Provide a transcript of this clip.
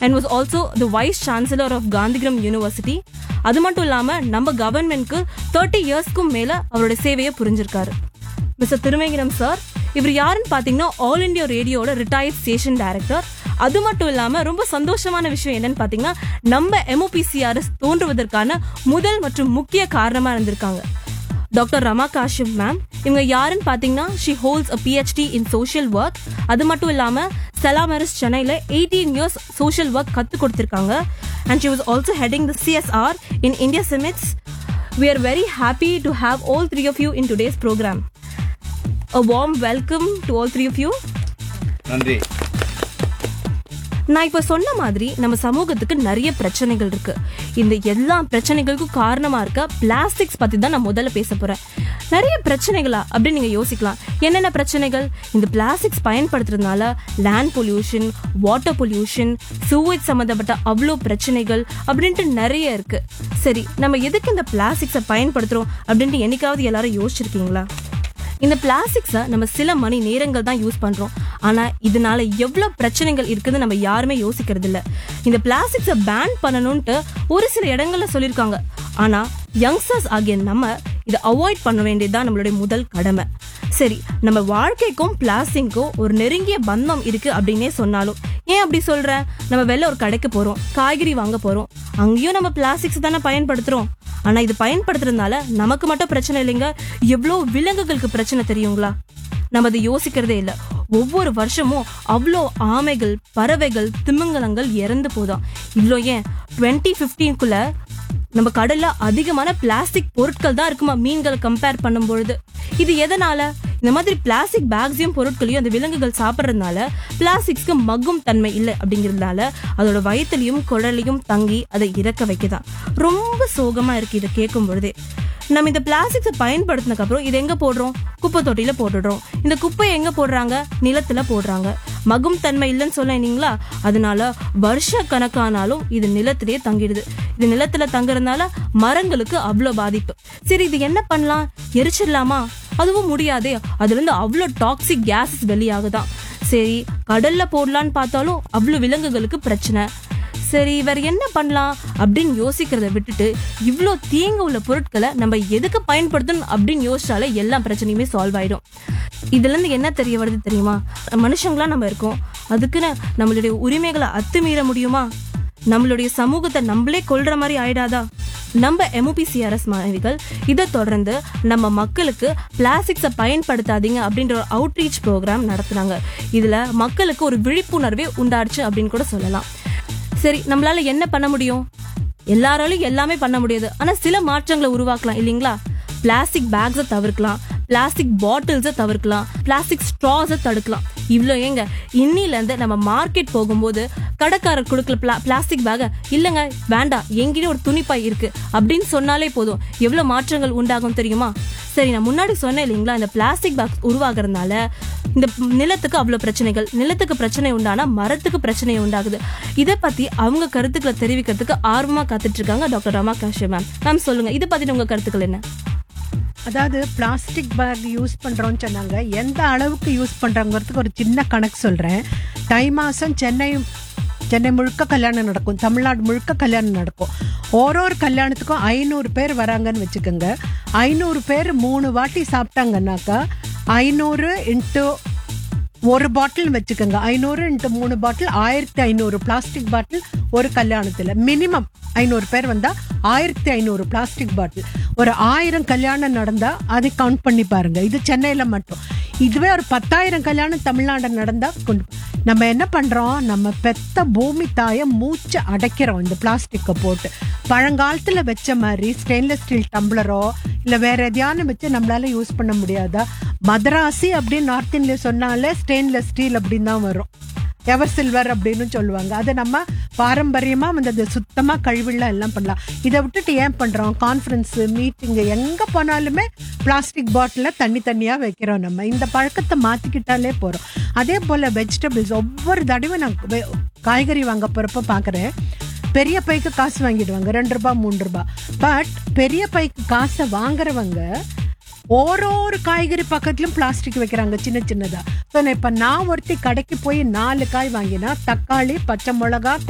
And was also the vice chancellor of Gandhigram university அது மட்டும் இல்லாம நம்ம கவர்மெண்ட்க்கு தேர்ட்டி இயர்ஸ்க்கும் மேல அவரோட சேவையை புரிஞ்சிருக்காரு மிஸ்டர் திருமேங்கிரம் சார் இவர் யாருன்னு பாத்தீங்கன்னா ஆல் இந்தியா ரேடியோட ரிட்டையர்ட் ஸ்டேஷன் டைரக்டர் அது மட்டும் இல்லாம ரொம்ப சந்தோஷமான விஷயம் என்னன்னு பாத்தீங்கன்னா நம்ம எம்ஓபிசிஆர்எஸ் தோன்றுவதற்கான முதல் மற்றும் முக்கிய காரணமா இருந்திருக்காங்க டாக்டர் ரமா காஷ்யப் மேம் இவங்க யாருன்னு பாத்தீங்கன்னா she holds a PhD in social work அது மட்டும் இல்லாம செலாமரஸ் சென்னையில எயிட்டீன் இயர்ஸ் சோஷியல் ஒர்க் கத்து கொடுத்திருக்காங்க and she was also heading the CSR in India சிமிட்ஸ் we are very happy to have all three of you in today's program. A warm welcome to all three of you. நன்றி நான் இப்ப சொன்ன மாதிரி நம்ம சமூகத்துக்கு நிறைய பிரச்சனைகள் இருக்கு இந்த எல்லா பிரச்சனைகளுக்கும் காரணமா இருக்க பிளாஸ்டிக்ஸ் பத்தி தான் நான் முதல்ல பேச போறேன் நிறைய பிரச்சனைகளா அப்படின்னு நீங்க யோசிக்கலாம் என்னென்ன பிரச்சனைகள் இந்த பிளாஸ்டிக்ஸ் பயன்படுத்துறதுனால land pollution water pollution sewage சம்மந்தப்பட்ட அவ்வளோ பிரச்சனைகள் அப்படின்ட்டு நிறைய இருக்கு சரி நம்ம எதுக்கு இந்த பிளாஸ்டிக்ஸை பயன்படுத்துறோம் அப்படின்ட்டு என்னைக்காவது எல்லாரும் யோசிச்சிருக்கீங்களா இந்த பிளாஸ்டிக்ஸை நம்ம சில மணி நேரங்கள் தான் யூஸ் பண்றோம் ஆனா இதனால எவ்வளவு பிரச்சனைகள் இருக்குன்னு நம்ம யாருமே யோசிக்கிறது இல்ல இந்த பிளாஸ்டிக்ஸை பேன் பண்ணணும்ட்டு ஒரு சில இடங்கள்ல சொல்லியிருக்காங்க ஆனா யங்ஸ்டர்ஸ் ஆகிய நம்ம இதை அவாய்ட் பண்ண வேண்டியதுதான் நம்மளுடைய முதல் கடமை சரி நம்ம வாழ்க்கைக்கும் பிளாஸ்டிக்கும் ஒரு நெருங்கிய பந்தம் இருக்கு அப்படின்னே சொன்னாலும் ஏன் அப்படி சொல்றேன் நம்ம வெளில ஒரு கடைக்கு போறோம் காய்கறி வாங்க போறோம் அங்கேயும் நம்ம பிளாஸ்டிக்ஸ் தானே பயன்படுத்துறோம் ஆனா இது பயன்படுத்துறதுனால நமக்கு மட்டும் பிரச்சனை இல்லைங்க எவ்வளோ விலங்குகளுக்கு பிரச்சனை தெரியுங்களா நம்ம அதை யோசிக்கிறதே இல்ல ஒவ்வொரு வருஷமும் அவ்வளோ ஆமைகள் பறவைகள் திமிங்கலங்கள் இறந்து போதாம் இவ்வளோ ஏன் டுவெண்ட்டி ஃபிஃப்டீன்குள்ள நம்ம கடல்ல அதிகமான பிளாஸ்டிக் பொருட்கள் தான் இருக்குமா மீன்களை கம்பேர் பண்ணும் பொழுது இது எதனால இந்த மாதிரி பிளாஸ்டிக் பேக்ஸையும் பொருட்களையும் அந்த விலங்குகள் சாப்பிட்றதுனால பிளாஸ்டிக்ஸ்க்கு மக்கும் தன்மை இல்லை அப்படிங்கிறதுனால அதோட வயிற்றுலையும் குடலையும் தங்கி அதை இறக்க வைக்குதான் ரொம்ப சோகமா இருக்கு இதை கேட்கும் பொழுதே நம்ம இந்த பிளாஸ்டிக்ஸை பயன்படுத்தினதுக்கு அப்புறம் இது எங்க போடுறோம் குப்பை தொட்டியில போட்டுடுறோம் இந்த குப்பையை எங்க போடுறாங்க நிலத்துல போடுறாங்க மகும் தன்மை இல்லைன்னு சொல்ல இல்லைங்களா அதனால வருஷ கணக்கானாலும் இது நிலத்திலேயே தங்கிடுது இது நிலத்துல தங்குறதுனால மரங்களுக்கு அவ்வளோ பாதிப்பு சரி இது என்ன பண்ணலாம் எரிச்சிடலாமா அதுவும் முடியாதே அதுல இருந்து அவ்வளோ டாக்ஸிக் கேஸஸ் வெளியாகுதான் சரி கடல்ல போடலான்னு பார்த்தாலும் அவ்வளோ விலங்குகளுக்கு பிரச்சனை சரி வேற என்ன பண்ணலாம் அப்படின்னு யோசிக்கிறத விட்டுட்டு இவ்வளோ தீங்கு உள்ள பொருட்களை நம்ம எதுக்கு பயன்படுத்தணும் அப்படின்னு யோசிச்சாலே எல்லா பிரச்சனையுமே சால்வ் ஆயிடும் இதுல இருந்து என்ன தெரிய வருது தெரியுமா மனுஷங்களா நம்ம இருக்கோம் அதுக்குன்னு நம்மளுடைய உரிமைகளை அத்துமீற முடியுமா நம்மளுடைய சமூகத்தை நம்மளே கொல்ற மாதிரி ஆயிடாதா நம்ம எம்ஓபிசிஆர்எஸ் மாணவிகள் இதை தொடர்ந்து நம்ம மக்களுக்கு பிளாஸ்டிக்ஸை பயன்படுத்தாதீங்க அப்படின்ற ஒரு அவுட்ரீச் ப்ரோக்ராம் நடத்துனாங்க இதுல மக்களுக்கு ஒரு விழிப்புணர்வே உண்டாச்சு அப்படின்னு கூட சொல்லலாம் சரி நம்மளால என்ன பண்ண முடியும் எல்லாராலையும் எல்லாமே பண்ண முடியாது ஆனா சில மாற்றங்களை உருவாக்கலாம் இல்லைங்களா பிளாஸ்டிக் பேக்ஸை தவிர்க்கலாம் பிளாஸ்டிக் பாட்டில்ஸை தவிர்க்கலாம் பிளாஸ்டிக் ஸ்ட்ராஸை தடுக்கலாம் இவ்வளோ ஏங்க இன்னில இருந்து நம்ம மார்க்கெட் போகும்போது கடைக்காரர் கொடுக்கல பிளா பிளாஸ்டிக் பேக்கை இல்லைங்க வேண்டாம் எங்கிட்ட ஒரு துணிப்பாய் இருக்கு அப்படின்னு சொன்னாலே போதும் எவ்வளோ மாற்றங்கள் உண்டாகும் தெரியுமா சரி நான் முன்னாடி சொன்னேன் இல்லைங்களா இந்த பிளாஸ்டிக் பேக்ஸ் உருவாகிறதுனால இந்த நிலத்துக்கு அவ்வளோ பிரச்சனைகள் நிலத்துக்கு பிரச்சனை உண்டானா மரத்துக்கு பிரச்சனை உண்டாகுது இதை பத்தி அவங்க கருத்துக்களை தெரிவிக்கிறதுக்கு ஆர்வமா காத்துட்டு இருக்காங்க doctor Rama Kashyap ma'am ma'am சொல்லுங்க இதை பத்தி உங்க கருத்துக்கள் என்ன அதாவது பிளாஸ்டிக் பேக் யூஸ் பண்றோம்னு சொன்னாங்க எந்த அளவுக்கு யூஸ் பண்றாங்கிறதுக்கு ஒரு சின்ன கணக்கு சொல்றேன் தை மாசம் சென்னை சென்னை முழுக்க கல்யாணம் நடக்கும் தமிழ்நாடு முழுக்க கல்யாணம் நடக்கும் ஒரு ஒரு கல்யாணத்துக்கும் ஐநூறு பேர் வராங்கன்னு வச்சுக்கோங்க ஐநூறு பேர் மூணு வாட்டி சாப்பிட்டாங்கன்னாக்கா ஐநூறு இன்ட்டு ஒரு பாட்டில் வச்சுக்கோங்க ஐநூறு இன்ட்டு மூணு பாட்டில் ஆயிரத்தி ஐநூறு பிளாஸ்டிக் பாட்டில் ஒரு கல்யாணத்தில் மினிமம் ஐநூறு பேர் வந்தால் ஆயிரத்தி ஐநூறு பிளாஸ்டிக் பாட்டில் ஒரு ஆயிரம் கல்யாணம் நடந்தால் அதை கவுண்ட் பண்ணி பாருங்க இது சென்னையில் மட்டும் இதுவே ஒரு பத்தாயிரம் கல்யாணம் தமிழ்நாடு நடந்தால் கொண்டு நம்ம என்ன பண்ணுறோம் நம்ம பெத்த பூமி தாயை மூச்சு அடைக்கிறோம் இந்த பிளாஸ்டிக்கை போட்டு பழங்காலத்தில் வச்ச மாதிரி ஸ்டெயின்லெஸ் ஸ்டீல் டம்ளரோ இல்லை வேற எதையான வச்சு நம்மளால யூஸ் பண்ண முடியாதா மதராசி அப்படின்னு நார்த் இந்தியா சொன்னாலே ஸ்டெயின்லெஸ் ஸ்டீல் அப்படின்னு தான் வரும் எவர் சில்வர் அப்படின்னு சொல்லுவாங்க அதை நம்ம பாரம்பரியமா வந்து அது சுத்தமா கழிவுள்ள எல்லாம் பண்ணலாம் இதை விட்டுட்டு ஏன் பண்றோம் கான்ஃபரன்ஸ் மீட்டிங் எங்க போனாலுமே பிளாஸ்டிக் பாட்டில தண்ணி தண்ணியா வைக்கிறோம் நம்ம இந்த பழக்கத்தை மாத்திக்கிட்டாலே போறோம் அதே போல வெஜிடபிள்ஸ் ஒவ்வொரு தடவையும் நான் வெ- காய்கறி வாங்க போறப்ப பாக்குறேன் பெரிய பைக்கு காசு வாங்கிடுவாங்க ரெண்டு ரூபாய் மூணு ரூபாய் பட் பெரிய பைக்கு காசை வாங்குறவங்க ஒரு ஒரு காய்கறி பக்கத்துலயும் பிளாஸ்டிக் வைக்கிறாங்க சின்ன சின்னதா ஸோ இப்போ நான் ஒருத்தி கடைக்கு போய் நாலு காய் வாங்கினா தக்காளி பச்சை மிளகா